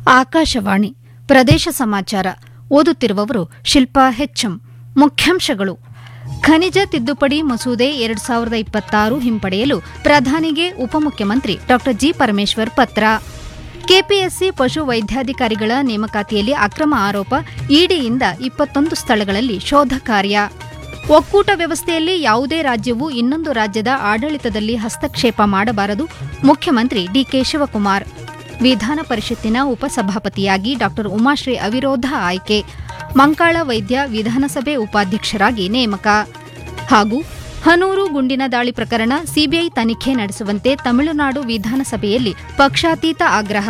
ಆಕಾಶವಾಣಿ ಪ್ರದೇಶ ಸಮಾಚಾರ ಓದುತ್ತಿರುವವರು ಶಿಲ್ಪಾ ಹೆಚ್ಎಂ ಮುಖ್ಯಾಂಶಗಳು ಖನಿಜ ತಿದ್ದುಪಡಿ ಮಸೂದೆ ಎರಡು ಸಾವಿರದ ಇಪ್ಪತ್ತಾರು ಹಿಂಪಡೆಯಲು ಪ್ರಧಾನಿಗೆ ಉಪಮುಖ್ಯಮಂತ್ರಿ ಡಾ ಜಿ ಪರಮೇಶ್ವರ್ ಪತ್ರ ಕೆಪಿಎಸ್ಸಿ ಪಶು ವೈದ್ಯಾಧಿಕಾರಿಗಳ ನೇಮಕಾತಿಯಲ್ಲಿ ಅಕ್ರಮ ಆರೋಪ ಇಡಿಯಿಂದ ಇಪ್ಪತ್ತೊಂದು ಸ್ಥಳಗಳಲ್ಲಿ ಶೋಧ ಕಾರ್ಯ ಒಕ್ಕೂಟ ವ್ಯವಸ್ಥೆಯಲ್ಲಿ ಯಾವುದೇ ರಾಜ್ಯವು ಇನ್ನೊಂದು ರಾಜ್ಯದ ಆಡಳಿತದಲ್ಲಿ ಹಸ್ತಕ್ಷೇಪ ಮಾಡಬಾರದು ಮುಖ್ಯಮಂತ್ರಿ ಡಿಕೆ ಶಿವಕುಮಾರ್ ವಿಧಾನ ಪರಿಷತ್ತಿನ ಉಪಸಭಾಪತಿಯಾಗಿ ಡಾ ಉಮಾಶ್ರೀ ಅವಿರೋಧ ಆಯ್ಕೆ ಮಂಕಾಳ ವೈದ್ಯ ವಿಧಾನಸಭೆ ಉಪಾಧ್ಯಕ್ಷರಾಗಿ ನೇಮಕ ಹಾಗೂ ಹನೂರು ಗುಂಡಿನ ದಾಳಿ ಪ್ರಕರಣ ಸಿಬಿಐ ತನಿಖೆ ನಡೆಸುವಂತೆ ತಮಿಳುನಾಡು ವಿಧಾನಸಭೆಯಲ್ಲಿ ಪಕ್ಷಾತೀತ ಆಗ್ರಹ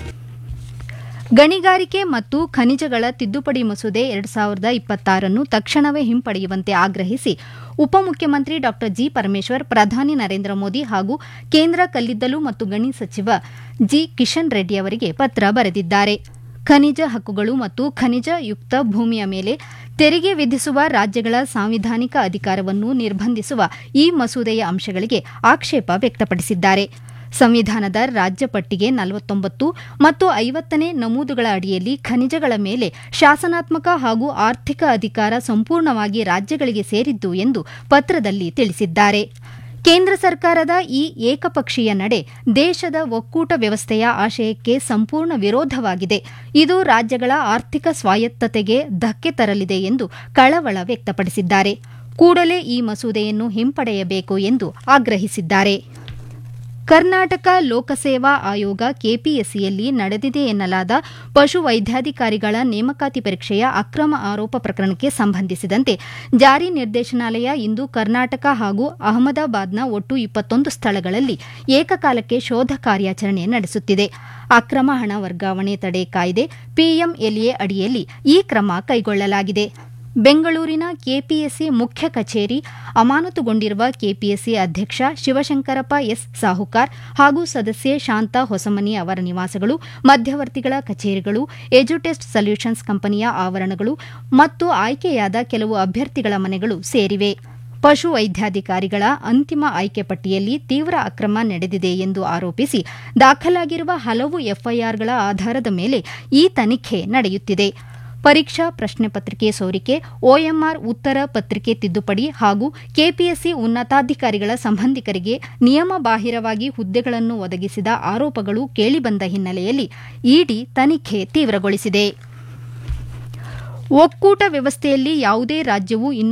ಗಣಿಗಾರಿಕೆ ಮತ್ತು ಖನಿಜಗಳ ತಿದ್ದುಪಡಿ ಮಸೂದೆ ಎರಡು ಸಾವಿರದ ಇಪ್ಪತ್ತಾರನ್ನು ತಕ್ಷಣವೇ ಹಿಂಪಡೆಯುವಂತೆ ಆಗ್ರಹಿಸಿ ಉಪಮುಖ್ಯಮಂತ್ರಿ ಡಾ ಜಿ ಪರಮೇಶ್ವರ್ ಪ್ರಧಾನಿ ನರೇಂದ್ರ ಮೋದಿ ಹಾಗೂ ಕೇಂದ್ರ ಕಲ್ಲಿದ್ದಲು ಮತ್ತು ಗಣಿ ಸಚಿವ ಜಿ ಕಿಶನ್ ರೆಡ್ಡಿ ಅವರಿಗೆ ಪತ್ರ ಬರೆದಿದ್ದಾರೆ ಖನಿಜ ಹಕ್ಕುಗಳು ಮತ್ತು ಖನಿಜ ಯುಕ್ತ ಭೂಮಿಯ ಮೇಲೆ ತೆರಿಗೆ ವಿಧಿಸುವ ರಾಜ್ಯಗಳ ಸಾಂವಿಧಾನಿಕ ಅಧಿಕಾರವನ್ನು ನಿರ್ಬಂಧಿಸುವ ಈ ಮಸೂದೆಯ ಅಂಶಗಳಿಗೆ ಆಕ್ಷೇಪ ವ್ಯಕ್ತಪಡಿಸಿದ್ದಾರೆ ಸಂವಿಧಾನದ ರಾಜ್ಯ ಪಟ್ಟಿಗೆ ನಲವತ್ತೊಂಬತ್ತು ಮತ್ತು ಐವತ್ತನೇ ನಮೂದುಗಳ ಅಡಿಯಲ್ಲಿ ಖನಿಜಗಳ ಮೇಲೆ ಶಾಸನಾತ್ಮಕ ಹಾಗೂ ಆರ್ಥಿಕ ಅಧಿಕಾರ ಸಂಪೂರ್ಣವಾಗಿ ರಾಜ್ಯಗಳಿಗೆ ಸೇರಿದ್ದು ಎಂದು ಪತ್ರದಲ್ಲಿ ತಿಳಿಸಿದ್ದಾರೆ ಕೇಂದ್ರ ಸರ್ಕಾರದ ಈ ಏಕಪಕ್ಷೀಯ ನಡೆ ದೇಶದ ಒಕ್ಕೂಟ ವ್ಯವಸ್ಥೆಯ ಆಶಯಕ್ಕೆ ಸಂಪೂರ್ಣ ವಿರೋಧವಾಗಿದೆ ಇದು ರಾಜ್ಯಗಳ ಆರ್ಥಿಕ ಸ್ವಾಯತ್ತತೆಗೆ ಧಕ್ಕೆ ತರಲಿದೆ ಎಂದು ಕಳವಳ ವ್ಯಕ್ತಪಡಿಸಿದ್ದಾರೆ ಕೂಡಲೇ ಈ ಮಸೂದೆಯನ್ನು ಹಿಂಪಡೆಯಬೇಕು ಎಂದು ಆಗ್ರಹಿಸಿದ್ದಾರೆ ಕರ್ನಾಟಕ ಲೋಕಸೇವಾ ಆಯೋಗ ಕೆಪಿಎಸ್ಸಿಯಲ್ಲಿ ನಡೆದಿದೆ ಎನ್ನಲಾದ ಪಶು ವೈದ್ಯಾಧಿಕಾರಿಗಳ ನೇಮಕಾತಿ ಪರೀಕ್ಷೆಯ ಅಕ್ರಮ ಆರೋಪ ಪ್ರಕರಣಕ್ಕೆ ಸಂಬಂಧಿಸಿದಂತೆ ಜಾರಿ ನಿರ್ದೇಶನಾಲಯ ಇಂದು ಕರ್ನಾಟಕ ಹಾಗೂ ಅಹಮದಾಬಾದ್ನ ಒಟ್ಟು ಇಪ್ಪತ್ತೊಂದು ಸ್ಥಳಗಳಲ್ಲಿ ಏಕಕಾಲಕ್ಕೆ ಶೋಧ ಕಾರ್ಯಾಚರಣೆ ನಡೆಸುತ್ತಿದೆ ಅಕ್ರಮ ಹಣ ವರ್ಗಾವಣೆ ತಡೆ ಕಾಯ್ದೆ ಪಿಎಂಎಲ್ಎ ಅಡಿಯಲ್ಲಿ ಈ ಕ್ರಮ ಕೈಗೊಳ್ಳಲಾಗಿದೆ ಬೆಂಗಳೂರಿನ ಕೆಪಿಎಸ್ಸಿ ಮುಖ್ಯ ಕಚೇರಿ ಅಮಾನತುಗೊಂಡಿರುವ ಕೆಪಿಎಸ್ಸಿ ಅಧ್ಯಕ್ಷ ಶಿವಶಂಕರಪ್ಪ ಎಸ್ ಸಾಹುಕಾರ್ ಹಾಗೂ ಸದಸ್ಯೆ ಶಾಂತಾ ಹೊಸಮನಿ ಅವರ ನಿವಾಸಗಳು ಮಧ್ಯವರ್ತಿಗಳ ಕಚೇರಿಗಳು ಎಜುಟೆಸ್ಟ್ ಸೊಲ್ಯೂಷನ್ಸ್ ಕಂಪನಿಯ ಆವರಣಗಳು ಮತ್ತು ಆಯ್ಕೆಯಾದ ಕೆಲವು ಅಭ್ಯರ್ಥಿಗಳ ಮನೆಗಳು ಸೇರಿವೆ ಪಶು ವೈದ್ಯಾಧಿಕಾರಿಗಳ ಅಂತಿಮ ಆಯ್ಕೆ ಪಟ್ಟಿಯಲ್ಲಿ ತೀವ್ರ ಅಕ್ರಮ ನಡೆದಿದೆ ಎಂದು ಆರೋಪಿಸಿ ದಾಖಲಾಗಿರುವ ಹಲವು ಎಫ್ಐಆರ್ಗಳ ಆಧಾರದ ಮೇಲೆ ಈ ತನಿಖೆ ನಡೆಯುತ್ತಿದೆ ಪರೀಕ್ಷಾ ಪ್ರಶ್ನೆ ಪತ್ರಿಕೆ ಸೋರಿಕೆ ಒಎಂಆರ್ ಉತ್ತರ ಪತ್ರಿಕೆ ತಿದ್ದುಪಡಿ ಹಾಗೂ ಕೆಪಿಎಸ್ಸಿ ಉನ್ನತಾಧಿಕಾರಿಗಳ ಸಂಬಂಧಿಕರಿಗೆ ನಿಯಮ ಬಾಹಿರವಾಗಿ ಹುದ್ದೆಗಳನ್ನು ಒದಗಿಸಿದ ಆರೋಪಗಳು ಕೇಳಿಬಂದ ಹಿನ್ನೆಲೆಯಲ್ಲಿ ಇಡಿ ತನಿಖೆ ತೀವ್ರಗೊಳಿಸಿದೆ ಒಕ್ಕೂಟ ವ್ಯವಸ್ಥೆಯಲ್ಲಿ ಯಾವುದೇ ರಾಜ್ಯವು